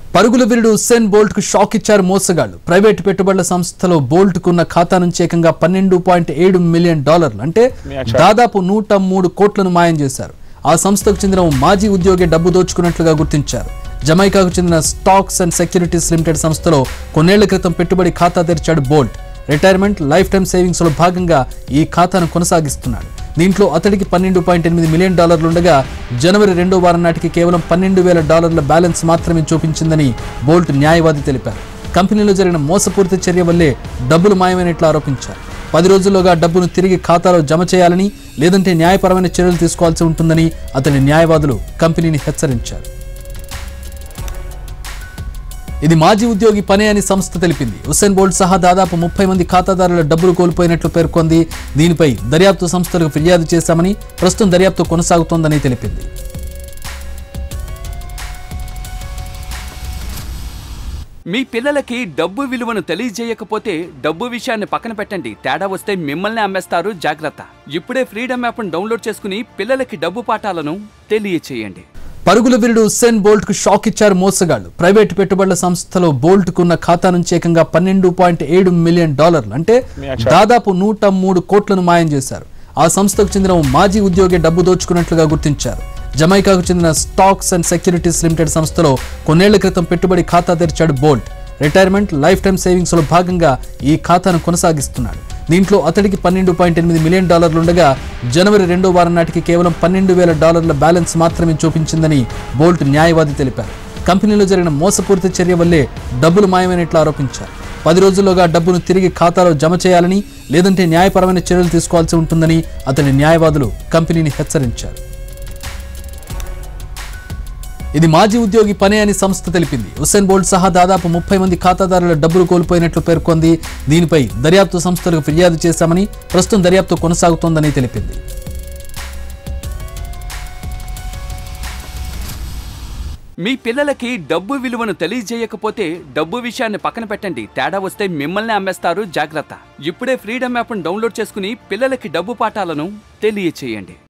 పరుగుల వీరుడు Usain Bolt కు షాక్ ఇచ్చారు మోసగాళ్లు ప్రైవేటు పెట్టుబడుల సంస్థలో బోల్ట్ కున్న ఖాతా నుంచి ఏకంగా పన్నెండు పాయింట్ ఏడు మిలియన్ డాలర్లు అంటే దాదాపు నూట మూడు కోట్లను మాయం చేశారు ఆ సంస్థకు చెందిన ఓ మాజీ ఉద్యోగి డబ్బు దోచుకున్నట్లుగా గుర్తించారు జమైకాకు చెందిన స్టాక్స్ అండ్ సెక్యూరిటీస్ లిమిటెడ్ సంస్థలో కొన్నేళ్ల క్రితం పెట్టుబడి ఖాతా తెరిచాడు Bolt retirement life time savings లో భాగంగా ఈ ఖాతాను కొనసాగిస్తున్నాడు దీంట్లో అతడికి పన్నెండు పాయింట్ ఎనిమిది మిలియన్ డాలర్లు ఉండగా జనవరి రెండో వారం నాటికి కేవలం పన్నెండు వేల డాలర్ల బ్యాలెన్స్ మాత్రమే చూపించిందని బోల్ట్ న్యాయవాది తెలిపారు కంపెనీలో జరిగిన మోసపూరిత చర్య వల్లే డబ్బులు మాయమైనట్లు ఆరోపించారు పది రోజుల్లోగా డబ్బును తిరిగి ఖాతాలో జమ చేయాలని లేదంటే న్యాయపరమైన చర్యలు తీసుకోవాల్సి ఉంటుందని అతని న్యాయవాదులు కంపెనీని హెచ్చరించారు ఇది మాజీ ఉద్యోగి పనే అని సంస్థ తెలిపింది హుస్సేన్ బోల్ట్ సహా దాదాపు ముప్పై మంది ఖాతాదారుల డబ్బులు కోల్పోయినట్లు పేర్కొంది దీనిపై దర్యాప్తు సంస్థలకు ఫిర్యాదు చేశామని ప్రస్తుతం దర్యాప్తు కొనసాగుతోందని తెలిపింది మీ పిల్లలకి డబ్బు విలువను తెలియజేయకపోతే డబ్బు విషయాన్ని పక్కన పెట్టండి తేడా వస్తే మిమ్మల్ని అమ్మేస్తారు జాగ్రత్త ఇప్పుడే ఫ్రీడమ్ యాప్ను డౌన్లోడ్ చేసుకుని పిల్లలకి డబ్బు పాఠాలను తెలియచేయండి పరుగుల వీరుడు ఉస్సేన్ బోల్ట్ కు షాక్ ఇచ్చారు మోసగాళ్లు ప్రైవేటు పెట్టుబడుల సంస్థలో బోల్ట్ కున్న ఖాతా నుంచి ఏకంగా పన్నెండు పాయింట్ ఏడు మిలియన్ డాలర్లు అంటే దాదాపు నూట మూడు కోట్లను మాయం చేశారు ఆ సంస్థకు చెందిన ఓ మాజీ ఉద్యోగి డబ్బు దోచుకున్నట్లుగా గుర్తించారు జమైకాకు చెందిన స్టాక్స్ అండ్ సెక్యూరిటీస్ లిమిటెడ్ సంస్థలో కొన్నేళ్ల క్రితం పెట్టుబడి ఖాతా తెరిచాడు Bolt retirement life time savings లో భాగంగా ఈ ఖాతాను కొనసాగిస్తున్నాడు దీంట్లో అతడికి పన్నెండు పాయింట్ ఎనిమిది మిలియన్ డాలర్లు ఉండగా జనవరి రెండో వారం నాటికి కేవలం పన్నెండు వేల డాలర్ల బ్యాలెన్స్ మాత్రమే చూపించిందని బోల్ట్ న్యాయవాది తెలిపారు కంపెనీలో జరిగిన మోసపూరిత చర్య వల్లే డబ్బులు మాయమైనట్లు ఆరోపించారు పది రోజుల్లోగా డబ్బును తిరిగి ఖాతాలో జమ చేయాలని లేదంటే న్యాయపరమైన చర్యలు తీసుకోవాల్సి ఉంటుందని అతని న్యాయవాదులు కంపెనీని హెచ్చరించారు ఇది మాజీ ఉద్యోగి పనే అని సంస్థ తెలిపింది హుస్సేన్ బోల్ట్ సహా దాదాపు ముప్పై మంది ఖాతాదారుల డబ్బులు కోల్పోయినట్లు పేర్కొంది దీనిపై దర్యాప్తు సంస్థలకు ఫిర్యాదు చేశామని ప్రస్తుతం దర్యాప్తు కొనసాగుతోందని తెలిపింది మీ పిల్లలకి డబ్బు విలువను తెలియజేయకపోతే డబ్బు విషయాన్ని పక్కన పెట్టండి తేడా వస్తే మిమ్మల్ని అమ్మేస్తారు జాగ్రత్త ఇప్పుడే ఫ్రీడమ్ యాప్ను డౌన్లోడ్ చేసుకుని పిల్లలకి డబ్బు పాఠాలను తెలియచేయండి